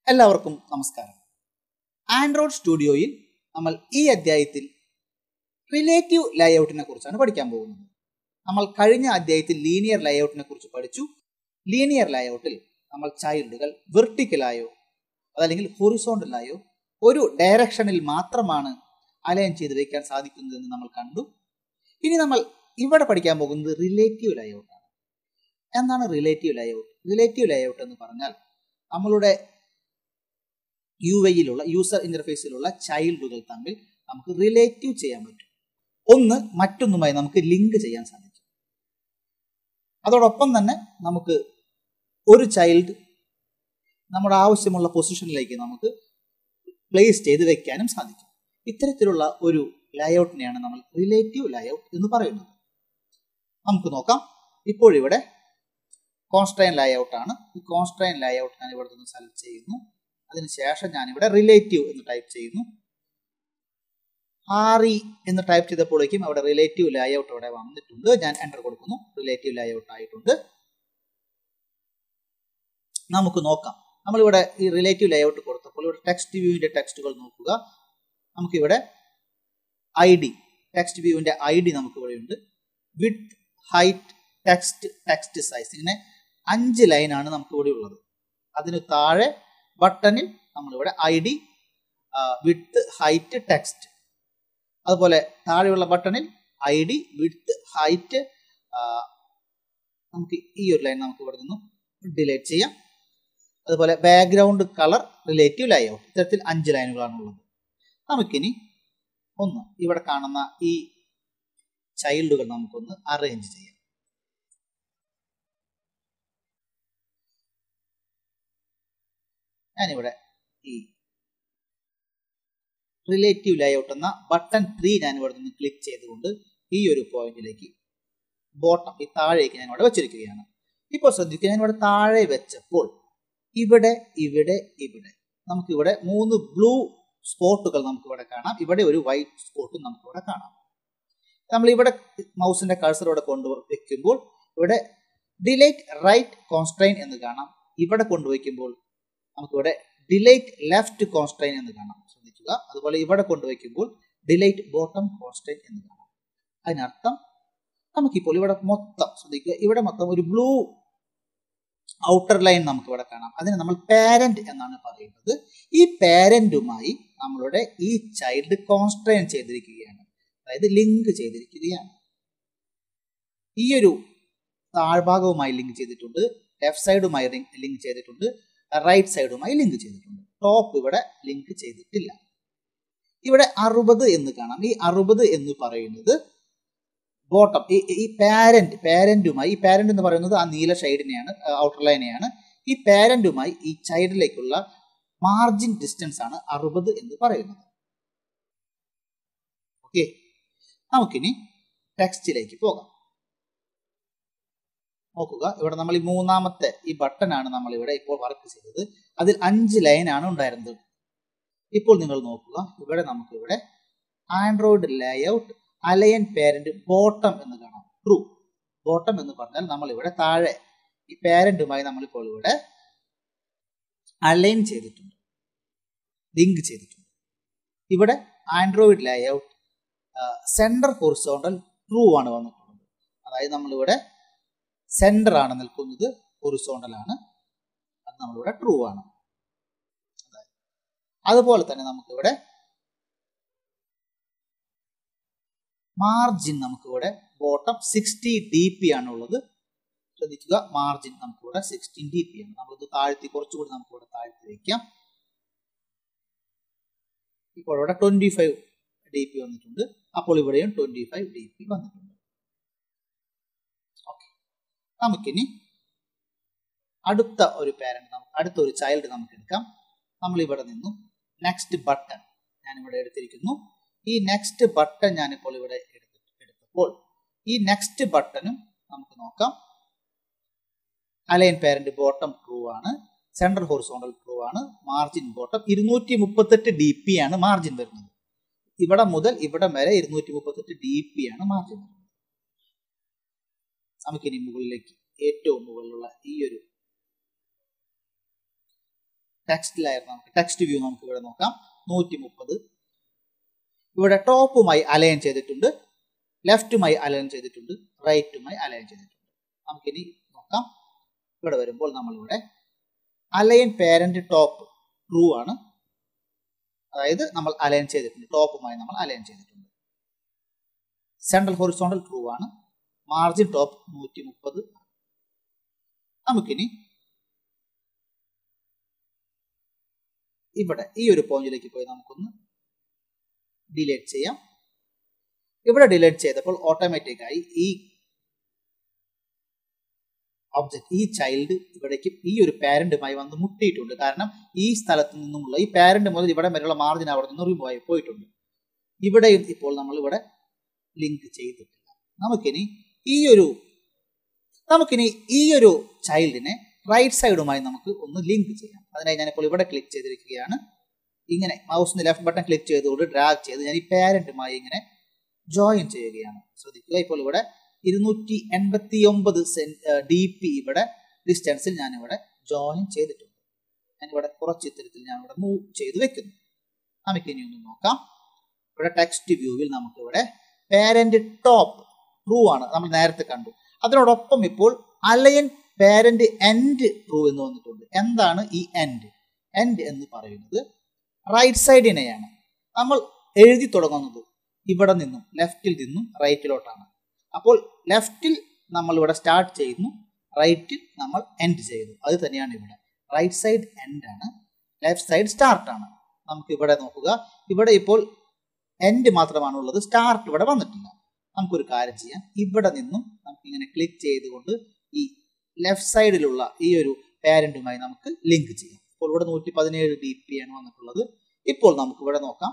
എല്ലാവർക്കും നമസ്കാരം ആൻഡ്രോയിഡ് സ്റ്റുഡിയോയിൽ നമ്മൾ ഈ അധ്യായത്തിൽ റിലേറ്റീവ് ലേഔട്ടിനെ കുറിച്ചാണ് പഠിക്കാൻ പോകുന്നത് നമ്മൾ കഴിഞ്ഞ അധ്യായത്തിൽ ലീനിയർ ലേഔട്ടിനെ കുറിച്ച് പഠിച്ചു ലീനിയർ ലേഔട്ടിൽ നമ്മൾ ചൈൽഡുകൾ വെർട്ടിക്കലായോ അതല്ലെങ്കിൽ ഹൊറിസോണ്ടലായോ ഒരു ഡയറക്ഷനിൽ മാത്രമാണ് അലൈൻ ചെയ്ത് വയ്ക്കാൻ സാധിക്കുന്നതെന്ന് നമ്മൾ കണ്ടു ഇനി നമ്മൾ ഇവിടെ പഠിക്കാൻ പോകുന്നത് റിലേറ്റീവ് ലേഔട്ടാണ് എന്താണ് റിലേറ്റീവ് ലേഔട്ട് റിലേറ്റീവ് ലേഔട്ട് എന്ന് പറഞ്ഞാൽ നമ്മളുടെ യു ഐയിലുള്ള യൂസർ ഇന്റർഫേസിലുള്ള ചൈൽഡുകൾ തമ്മിൽ നമുക്ക് റിലേറ്റീവ് ചെയ്യാൻ പറ്റും ഒന്ന് മറ്റൊന്നുമായി നമുക്ക് ലിങ്ക് ചെയ്യാൻ സാധിക്കും അതോടൊപ്പം തന്നെ നമുക്ക് ഒരു ചൈൽഡ് നമ്മുടെ ആവശ്യമുള്ള പൊസിഷനിലേക്ക് നമുക്ക് പ്ലേസ് ചെയ്ത് വെക്കാനും സാധിക്കും ഇത്തരത്തിലുള്ള ഒരു ലേഔട്ടിനെയാണ് നമ്മൾ റിലേറ്റീവ് ലേഔട്ട് എന്ന് പറയുന്നത് നമുക്ക് നോക്കാം ഇപ്പോഴിവിടെ കോൺസ്ട്രൈൻ ലേഔട്ട് ആണ് ഈ കോൺസ്ട്രൈൻ ലേഔട്ട് ഞാൻ ഇവിടെ നിന്ന് സെലക്ട് ചെയ്യുന്നു അതിനുശേഷം ഞാനിവിടെ റിലേറ്റീവ് എന്ന് ടൈപ്പ് ചെയ്യുന്നു ആറി എന്ന് ടൈപ്പ് ചെയ്തപ്പോഴേക്കും അവിടെ റിലേറ്റീവ് ലേഔട്ട് അവിടെ വന്നിട്ടുണ്ട് ഞാൻ എൻ്റർ കൊടുക്കുന്നു റിലേറ്റീവ് ലേഔട്ട് ആയിട്ടുണ്ട് നമുക്ക് നോക്കാം നമ്മളിവിടെ ഈ റിലേറ്റീവ് ലേഔട്ട് കൊടുത്തപ്പോൾ ഇവിടെ ടെക്സ്റ്റ് വ്യൂവിന്റെ ടെക്സ്റ്റുകൾ നോക്കുക നമുക്കിവിടെ ഐ ഡി ടെക്സ്റ്റ് വ്യൂവിന്റെ ഐ ഡി നമുക്ക് ഇവിടെ ഉണ്ട് width height text text size ഇങ്ങനെ അഞ്ച് ലൈനാണ് നമുക്ക് ഇവിടെ ഉള്ളത് അതിന് താഴെ ബട്ടണിൽ നമ്മളിവിടെ I D width height text അതുപോലെ താഴെയുള്ള ബട്ടണിൽ ഐ ഡി വിത്ത് ഹൈറ്റ് നമുക്ക് ഈ ഒരു ലൈൻ നമുക്ക് ഇവിടെ നിന്നും ഡിലീറ്റ് ചെയ്യാം അതുപോലെ ബാക്ക്ഗ്രൗണ്ട് കളർ റിലേറ്റീവ് ലേഔട്ട് ഇത്തരത്തിൽ അഞ്ച് ലൈനുകളാണ് ഉള്ളത് നമുക്കിനി ഒന്ന് ഇവിടെ കാണുന്ന ഈ ചൈൽഡുകൾ നമുക്കൊന്ന് അറേഞ്ച് ചെയ്യാം ഞാനിവിടെ ഈ റിലേറ്റീവ് ലേഔട്ട് എന്ന ബട്ടൺ ത്രീ ഞാൻ ഇവിടെ നിന്ന് ക്ലിക്ക് ചെയ്തുകൊണ്ട് ഈ ഒരു പോയിന്റിലേക്ക് ബോട്ടം ഈ താഴേക്ക് ഞാൻ ഇവിടെ വെച്ചിരിക്കുകയാണ് ഇപ്പോൾ ശ്രദ്ധിക്കുക ഞാൻ ഇവിടെ താഴെ വെച്ചപ്പോൾ ഇവിടെ ഇവിടെ ഇവിടെ നമുക്കിവിടെ മൂന്ന് ബ്ലൂ സ്പോട്ടുകൾ നമുക്ക് ഇവിടെ കാണാം ഇവിടെ ഒരു വൈറ്റ് സ്പോട്ടും നമുക്ക് ഇവിടെ കാണാം നമ്മൾ ഇവിടെ മൗസിന്റെ കഴ്സർ ഇവിടെ കൊണ്ടു വെക്കുമ്പോൾ ഇവിടെ ഡിലേറ്റ് റൈറ്റ് കോൺസ്ട്രൈൻ എന്ന് കാണാം ഇവിടെ കൊണ്ടുവയ്ക്കുമ്പോൾ നമുക്കിവിടെ ഡിലേറ്റ് ലെഫ്റ്റ് കോൺസ്ട്രൈൻ എന്ന് കാണാം ശ്രദ്ധിക്കുക അതുപോലെ ഇവിടെ കൊണ്ടുവയ്ക്കുമ്പോൾ ഡിലേറ്റ് ബോട്ടം കോൺസ്ട്രൈൻ എന്ന് കാണാം അതിനർത്ഥം നമുക്കിപ്പോൾ ഇവിടെ മൊത്തം ശ്രദ്ധിക്കുക ഇവിടെ മൊത്തം ഒരു ബ്ലൂ ഔട്ടർ ലൈൻ നമുക്ക് ഇവിടെ കാണാം അതിനെ നമ്മൾ പാരന്റ് എന്നാണ് പറയുന്നത് ഈ പാരന്റുമായി നമ്മളുടെ ഈ ചൈൽഡ് കോൺസ്ട്രെയിൻ ചെയ്തിരിക്കുകയാണ് അതായത് ലിങ്ക് ചെയ്തിരിക്കുകയാണ് ഈ ഒരു താഴ്ഭാഗവുമായി ലിങ്ക് ചെയ്തിട്ടുണ്ട് ലെഫ്റ്റ് സൈഡുമായി ലിങ്ക് ചെയ്തിട്ടുണ്ട് റൈറ്റ് സൈഡുമായി ലിങ്ക് ചെയ്തിട്ടുണ്ട് ടോപ്പ് ഇവിടെ ലിങ്ക് ചെയ്തിട്ടില്ല ഇവിടെ അറുപത് എന്ന് കാണാം ഈ അറുപത് എന്ന് പറയുന്നത് ബോട്ടം ഈ ഈ പാരന്റ് പാരന്റുമായി ഈ പാരന്റ് എന്ന് പറയുന്നത് ആ നീല ഷെയ്ഡിനെയാണ് ഔട്ടർ ലൈനെയാണ് ഈ പാരന്റുമായി ഈ ചൈൽഡിലേക്കുള്ള മാർജിൻ ഡിസ്റ്റൻസ് ആണ് അറുപത് എന്ന് പറയുന്നത് ഓക്കെ നമുക്കിനി ടെക്സ്റ്റിലേക്ക് പോകാം നോക്കുക ഇവിടെ നമ്മൾ ഈ മൂന്നാമത്തെ ഈ ബട്ടൺ ആണ് നമ്മൾ ഇവിടെ ഇപ്പോൾ വർക്ക് ചെയ്തത് അതിൽ അഞ്ച് ലൈനാണ് ഉണ്ടായിരുന്നത് ഇപ്പോൾ നിങ്ങൾ നോക്കുക ഇവിടെ നമുക്ക് ഇവിടെ android layout align parent bottom എന്ന് കാണാം ട്രൂ ബോട്ടം എന്ന് പറഞ്ഞാൽ നമ്മൾ ഇവിടെ താഴെ ഈ പേരന്റുമായി നമ്മളിപ്പോൾ ഇവിടെ അലൈൻ ചെയ്തിട്ടുണ്ട് ലിങ്ക് ചെയ്തിട്ടുണ്ട് ഇവിടെ android layout centre horizontal true ആണ് വന്നിട്ടുള്ളത് അതായത് നമ്മളിവിടെ സെന്റർ ആണ് നിൽക്കുന്നത് ഹൊറിസോണ്ടൽ ആണ് അത് നമ്മളിവിടെ ട്രൂ ആണ് അതുപോലെ തന്നെ നമുക്കിവിടെ മാർജിൻ നമുക്കിവിടെ ബോട്ടം സിക്സ്റ്റി ഡി പി ആണ് ഉള്ളത് ശ്രദ്ധിക്കുക മാർജിൻ നമുക്കിവിടെ സിക്സ്റ്റീൻ ഡി പി ആണ് നമ്മളിത് താഴ്ത്തി കുറച്ചുകൂടി നമുക്കിവിടെ താഴ്ത്തി വയ്ക്കാം ഇപ്പോൾ ഇവിടെ ട്വന്റി ഫൈവ് ഡി പി വന്നിട്ടുണ്ട് അപ്പോൾ ഇവിടെയും ട്വന്റി ഫൈവ് ഡി പി വന്നിട്ടുണ്ട് ഓക്കെ നമുക്കിനി അടുത്ത ഒരു പാരന്റ് നമുക്ക് അടുത്ത ഒരു ചൈൽഡ് നമുക്ക് എടുക്കാം നമ്മൾ ഇവിടെ നിന്നും നെക്സ്റ്റ് ബട്ടൺ ഞാനിവിടെ എടുത്തിരിക്കുന്നു ഈ നെക്സ്റ്റ് ബട്ടൺ ഞാനിപ്പോൾ ഇവിടെ എടുത്തപ്പോൾ ഈ നെക്സ്റ്റ് ബട്ടണും നമുക്ക് നോക്കാം അലൈൻ പാരന്റ് ബോട്ടം ട്രൂ ആണ് സെൻട്രൽ ഹോറിസോണ്ടൽ ട്രൂ ആണ് മാർജിൻ ബോട്ടം ഇരുന്നൂറ്റി മുപ്പത്തെട്ട് ഡി പി ആണ് മാർജിൻ വരുന്നത് ഇവിടെ മുതൽ ഇവിടെ വരെ ഇരുന്നൂറ്റി മുപ്പത്തെട്ട് ഡി പി ആണ് മാർജിൻ വരുന്നത് നമുക്കിനി മുകളിലേക്ക് ഏറ്റവും മുകളിലുള്ള ഈ ഒരു ടെക്സ്റ്റിലായിരുന്നു നമുക്ക് ടെക്സ്റ്റ് വ്യൂ നമുക്ക് ഇവിടെ നോക്കാം നൂറ്റി മുപ്പത് ഇവിടെ ടോപ്പുമായി അലൈൻ ചെയ്തിട്ടുണ്ട് ലെഫ്റ്റുമായി അലൈൻ ചെയ്തിട്ടുണ്ട് റൈറ്റുമായി അലൈൻ ചെയ്തിട്ടുണ്ട് നമുക്കിനി നോക്കാം ഇവിടെ വരുമ്പോൾ നമ്മളിവിടെ അലൈൻ പേരന്റ് ടോപ്പ് ട്രൂ ആണ് അതായത് നമ്മൾ അലൈൻ ചെയ്തിട്ടുണ്ട് ടോപ്പുമായി നമ്മൾ അലൈൻ ചെയ്തിട്ടുണ്ട് സെൻട്രൽ ഹൊറിസോണ്ടൽ ട്രൂ ആണ് മാർജിൻ ടോപ്പ് നൂറ്റി മുപ്പത് നമുക്കിനി ഇവിടെ ഈ ഒരു പോയിന്റിലേക്ക് പോയി നമുക്കൊന്ന് ഡിലേറ്റ് ചെയ്യാം ഇവിടെ ഡിലേറ്റ് ചെയ്തപ്പോൾ ഓട്ടോമാറ്റിക്കായി ഈ ഒബ്ജക്ട് ഈ ചൈൽഡ് ഇവിടേക്ക് ഈ ഒരു പാരന്റുമായി വന്ന് മുട്ടിയിട്ടുണ്ട് കാരണം ഈ സ്ഥലത്ത് നിന്നുമുള്ള ഈ പാരന്റ് മുതൽ ഇവിടെ വരെയുള്ള മാർജിൻ അവിടെ നിന്ന് റിമൂവ് ആയി പോയിട്ടുണ്ട് ഇവിടെയും ഇപ്പോൾ നമ്മൾ ഇവിടെ ലിങ്ക് ചെയ്തിട്ടില്ല നമുക്കിനി ഈ ഒരു നമുക്കിനി ഈ ഒരു ചൈൽഡിനെ റൈറ്റ് സൈഡുമായി നമുക്ക് ഒന്ന് ലിങ്ക് ചെയ്യാം അതിനായി ഞാനിപ്പോൾ ഇവിടെ ക്ലിക്ക് ചെയ്തിരിക്കുകയാണ് ഇങ്ങനെ മൗസിന് ലെഫ്റ്റ് ബട്ടൺ ക്ലിക്ക് ചെയ്തുകൊണ്ട് ഡ്രാഗ് ചെയ്ത് ഞാൻ ഈ പാരന്റുമായി ഇങ്ങനെ ജോയിൻ ചെയ്യുകയാണ് ശ്രദ്ധിക്കുക ഇപ്പോൾ ഇവിടെ ഇരുന്നൂറ്റി എൺപത്തി ഒമ്പത് ഡി പി ഇവിടെ ഡിസ്റ്റൻസിൽ ഞാൻ ഇവിടെ ജോയിൻ ചെയ്തിട്ടുണ്ട് ഞാൻ ഇവിടെ കുറച്ച് ഇത്തരത്തിൽ ഞാൻ ഇവിടെ മൂവ് ചെയ്ത് വെക്കുന്നു നമുക്ക് ഇനി ഒന്ന് നോക്കാം ഇവിടെ ടെക്സ്റ്റ് വ്യൂവിൽ നമുക്ക് ഇവിടെ പാരന്റ് ടോപ്പ് ട്രൂ ആണ് നമ്മൾ നേരത്തെ കണ്ടു അതിനോടൊപ്പം ഇപ്പോൾ അലയൻ പാരന്റ് എൻഡ് ട്രൂ എന്ന് വന്നിട്ടുണ്ട് എന്താണ് ഈ എൻഡ് എൻഡ് എന്ന് പറയുന്നത് റൈറ്റ് സൈഡിനെയാണ് നമ്മൾ എഴുതി തുടങ്ങുന്നത് ഇവിടെ നിന്നും ലെഫ്റ്റിൽ നിന്നും റൈറ്റിലോട്ടാണ് അപ്പോൾ ലെഫ്റ്റിൽ നമ്മൾ ഇവിടെ സ്റ്റാർട്ട് ചെയ്യുന്നു റൈറ്റിൽ നമ്മൾ എൻഡ് ചെയ്യുന്നു അത് തന്നെയാണ് ഇവിടെ റൈറ്റ് സൈഡ് എൻഡ് ആണ് ലെഫ്റ്റ് സൈഡ് സ്റ്റാർട്ട് ആണ് നമുക്ക് ഇവിടെ നോക്കുക ഇവിടെ ഇപ്പോൾ എൻഡ് മാത്രമാണ് ഉള്ളത് സ്റ്റാർട്ട് ഇവിടെ വന്നിട്ടില്ല നമുക്കൊരു കാര്യം ചെയ്യാം ഇവിടെ നിന്നും നമുക്ക് ഇങ്ങനെ ക്ലിക്ക് ചെയ്തുകൊണ്ട് ഈ ലെഫ്റ്റ് സൈഡിലുള്ള ഈ ഒരു പാരന്റുമായി നമുക്ക് ലിങ്ക് ചെയ്യാം ഇപ്പോൾ ഇവിടെ നൂറ്റി പതിനേഴ് ഡി പി ആണ് വന്നിട്ടുള്ളത് ഇപ്പോൾ നമുക്ക് ഇവിടെ നോക്കാം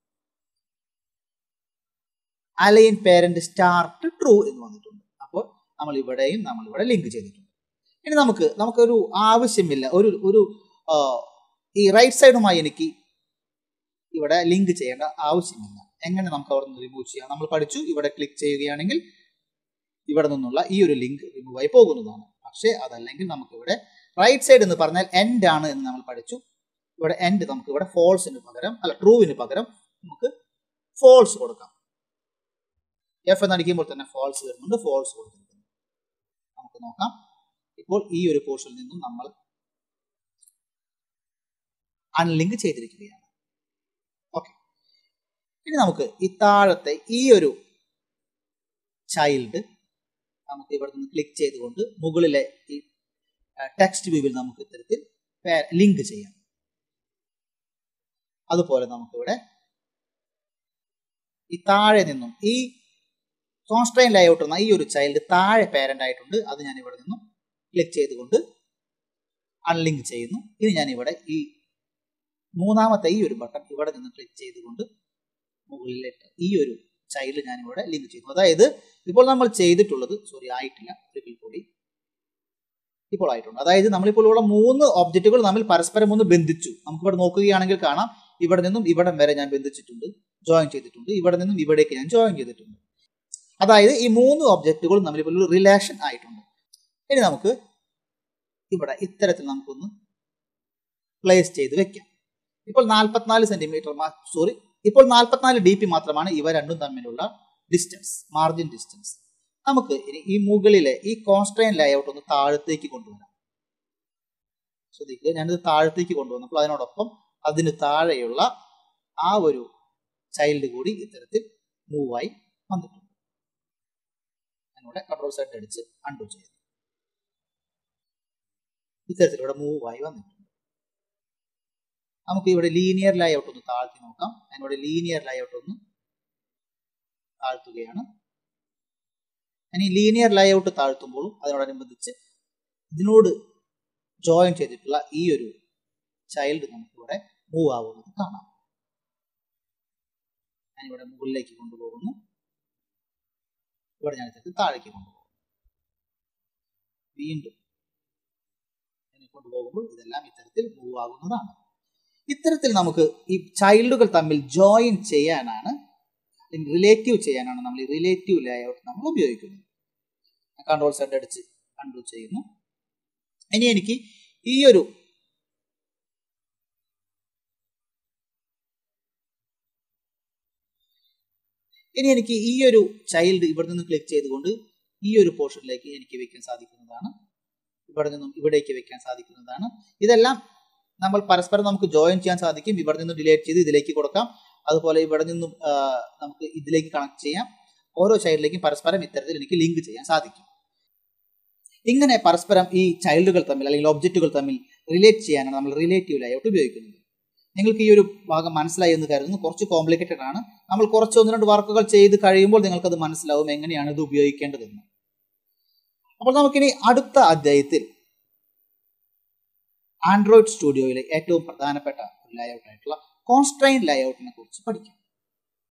അലൈൻ പേരന്റ് സ്റ്റാർട്ട് ട്രൂ എന്ന് വന്നിട്ടുണ്ട് അപ്പോൾ നമ്മൾ ഇവിടെയും നമ്മൾ ഇവിടെ ലിങ്ക് ചെയ്തിട്ടുണ്ട് ഇനി നമുക്ക് നമുക്കൊരു ആവശ്യമില്ല ഒരു ഒരു ഈ റൈറ്റ് സൈഡുമായി എനിക്ക് ഇവിടെ ലിങ്ക് ചെയ്യേണ്ട ആവശ്യമില്ല എങ്ങനെ നമുക്ക് അവിടെ നിന്ന് റിമൂവ് ചെയ്യാം നമ്മൾ പഠിച്ചു ഇവിടെ ക്ലിക്ക് ചെയ്യുകയാണെങ്കിൽ ഇവിടെ നിന്നുള്ള ഈ ഒരു ലിങ്ക് റിമൂവ് ആയി പോകുന്നതാണ് പക്ഷേ അതല്ലെങ്കിൽ നമുക്ക് ഇവിടെ റൈറ്റ് സൈഡ് എന്ന് പറഞ്ഞാൽ എൻഡ് ആണ് എന്ന് നമ്മൾ പഠിച്ചു ഇവിടെ എൻഡ് നമുക്ക് ഇവിടെ ഫോൾസിന് പകരം അല്ല ട്രൂവിന് പകരം നമുക്ക് ഫോൾസ് കൊടുക്കാം എഫ് എന്ന് അടിക്കുമ്പോൾ തന്നെ ഫോൾസ് വരുന്നുണ്ട് ഫോൾസ് കൊടുത്തിരിക്കുന്നു നമുക്ക് നോക്കാം ഇപ്പോൾ ഈ ഒരു പോർഷനിൽ നിന്നും നമ്മൾ അൺലിങ്ക് ചെയ്തിരിക്കുകയാണ് ഓക്കെ ഇനി നമുക്ക് ഈ താഴത്തെ ഈ ഒരു ചൈൽഡ് നമുക്ക് ഇവിടെ നിന്ന് ക്ലിക്ക് ചെയ്തുകൊണ്ട് മുകളിലെ ഈ ടെക്സ്റ്റ് വ്യൂവിൽ നമുക്ക് ഇത്തരത്തിൽ ലിങ്ക് ചെയ്യാം അതുപോലെ നമുക്കിവിടെ ഈ താഴെ നിന്നും ഈ കോൺസ്ട്രെയിൻ ലേഔട്ട് എന്ന ഈ ഒരു ചൈൽഡ് താഴെ പേരന്റ് ആയിട്ടുണ്ട് അത് ഞാൻ ഇവിടെ നിന്നും ക്ലിക്ക് ചെയ്തുകൊണ്ട് അൺലിങ്ക് ചെയ്യുന്നു ഇനി ഞാൻ ഇവിടെ ഈ മൂന്നാമത്തെ ഈ ഒരു ബട്ടൺ ഇവിടെ നിന്ന് ക്ലിക്ക് ചെയ്തുകൊണ്ട് മുകളിലേക്ക് ഈ ഒരു ചൈൽഡ് ഞാൻ ഇവിടെ ലിങ്ക് ചെയ്യുന്നു അതായത് ഇപ്പോൾ നമ്മൾ ചെയ്തിട്ടുള്ളത് സോറി ആയിട്ടില്ല ഒരിക്കൽ കൂടി ഇപ്പോൾ ആയിട്ടുണ്ട് അതായത് നമ്മളിപ്പോൾ ഇവിടെ മൂന്ന് ഒബ്ജക്റ്റുകൾ തമ്മിൽ പരസ്പരം ഒന്ന് ബന്ധിച്ചു നമുക്ക് ഇവിടെ നോക്കുകയാണെങ്കിൽ കാണാം ഇവിടെ നിന്നും ഇവിടം വരെ ഞാൻ ബന്ധിച്ചിട്ടുണ്ട് ജോയിൻ ചെയ്തിട്ടുണ്ട് ഇവിടെ നിന്നും ഇവിടേക്ക് ഞാൻ ജോയിൻ ചെയ്തിട്ടുണ്ട് അതായത് ഈ മൂന്ന് ഒബ്ജക്റ്റുകളും തമ്മിൽ ഒരു റിലേഷൻ ആയിട്ടുണ്ട് ഇനി നമുക്ക് ഇവിടെ ഇത്തരത്തിൽ നമുക്കൊന്ന് പ്ലേസ് ചെയ്ത് വെക്കാം ഇപ്പോൾ നാൽപ്പത്തിനാല് സെന്റിമീറ്റർ സോറി ഇപ്പോൾ നാൽപ്പത്തിനാല് ഡി പി മാത്രമാണ് ഇവ രണ്ടും തമ്മിലുള്ള ഡിസ്റ്റൻസ് മാർജിൻ ഡിസ്റ്റൻസ് നമുക്ക് ഇനി ഈ മുകളിലെ ഈ കോൺസ്ട്രെയിൻ ലേഔട്ട് ഒന്ന് താഴത്തേക്ക് കൊണ്ടുവരാം ശ്രദ്ധിക്കുക ഞാനിത് താഴത്തേക്ക് കൊണ്ടുവന്നപ്പോൾ അതിനോടൊപ്പം അതിന് താഴെയുള്ള ആ ഒരു ചൈൽഡ് കൂടി ഇത്തരത്തിൽ മൂവായി വന്നിട്ടുണ്ട് ഞാനിവിടെ കൺട്രോൾ സെറ്റ് അടിച്ച് അൺഡു ചെയ്തു ഇത്തരത്തിൽ ഇവിടെ മൂവായി വന്നിട്ടുണ്ട് നമുക്ക് ഇവിടെ ലീനിയർ ലേഔട്ട് ഒന്ന് താഴ്ത്തി നോക്കാം ഞാനിവിടെ ലീനിയർ ലേഔട്ട് ഒന്ന് താഴ്ത്തുകയാണ് ഇനി ലീനിയർ ലേഔട്ട് താഴ്ത്തുമ്പോഴും അതിനോടനുബന്ധിച്ച് ഇതിനോട് ജോയിൻ ചെയ്തിട്ടുള്ള ഈ ഒരു ചൈൽഡ് നമുക്കിവിടെ മൂവ് ആവുന്നത് കാണാം ഞാനിവിടെ മുകളിലേക്ക് കൊണ്ടുപോകുന്നു ഇവിടെ ഞാൻ ഇത്തരത്തിൽ താഴേക്ക് കൊണ്ടുപോകും വീണ്ടും കൊണ്ടുപോകുമ്പോൾ ഇതെല്ലാം ഇത്തരത്തിൽ മൂവ് ആകുന്നതാണ് ഇത്തരത്തിൽ നമുക്ക് ഈ ചൈൽഡുകൾ തമ്മിൽ ജോയിൻ ചെയ്യാനാണ് റിലേറ്റീവ് ചെയ്യാനാണ് നമ്മൾ ഈ റിലേറ്റീവ് ലേഔട്ട് നമ്മൾ ഉപയോഗിക്കുന്നത് കൺട്രോൾ സെറ്റ് അടിച്ച് കൺട്രോൾ ചെയ്യുന്നു ഇനി എനിക്ക് ഈ ഒരു ഇനി എനിക്ക് ഈ ഒരു ചൈൽഡ് ഇവിടെ നിന്ന് ക്ലിക്ക് ചെയ്തുകൊണ്ട് ഈ ഒരു പോർഷനിലേക്ക് എനിക്ക് വെക്കാൻ സാധിക്കുന്നതാണ് ഇവിടെ നിന്നും ഇവിടേക്ക് വെക്കാൻ സാധിക്കുന്നതാണ് ഇതെല്ലാം നമ്മൾ പരസ്പരം നമുക്ക് ജോയിൻ ചെയ്യാൻ സാധിക്കും ഇവിടെ നിന്ന് ഡിലേറ്റ് ചെയ്ത് ഇതിലേക്ക് കൊടുക്കാം അതുപോലെ ഇവിടെ നിന്നും ആ, നമുക്ക് ഇതിലേക്ക് കണക്ട് ചെയ്യാം ഓരോ ചൈൽഡിലേക്കും പരസ്പരം ഇത്തരത്തിൽ എനിക്ക് ലിങ്ക് ചെയ്യാൻ സാധിക്കും ഇങ്ങനെ പരസ്പരം ഈ ചൈൽഡുകൾ തമ്മിൽ അല്ലെങ്കിൽ ഒബ്ജക്റ്റുകൾ തമ്മിൽ റിലേറ്റ് ചെയ്യാനാണ് നമ്മൾ റിലേറ്റീവ് ലേഔട്ട് ഉപയോഗിക്കുന്നത് നിങ്ങൾക്ക് ഈ ഒരു ഭാഗം മനസ്സിലായി എന്ന് കരുതുന്നു കുറച്ച് കോംപ്ലിക്കേറ്റഡ് ആണ് നമ്മൾ കുറച്ച് ഒന്ന് രണ്ട് വർക്കുകൾ ചെയ്ത് കഴിയുമ്പോൾ നിങ്ങൾക്കത് മനസ്സിലാവും എങ്ങനെയാണ് ഇത് ഉപയോഗിക്കേണ്ടതെന്ന് അപ്പോൾ നമുക്കിനി അടുത്ത അധ്യായത്തിൽ ആൻഡ്രോയിഡ് സ്റ്റുഡിയോയിലെ ഏറ്റവും പ്രധാനപ്പെട്ട ലേഔട്ട് ആയിട്ടുള്ള കോൺസ്ട്രൈൻ ലേഔട്ടിനെ കുറിച്ച് പഠിക്കാം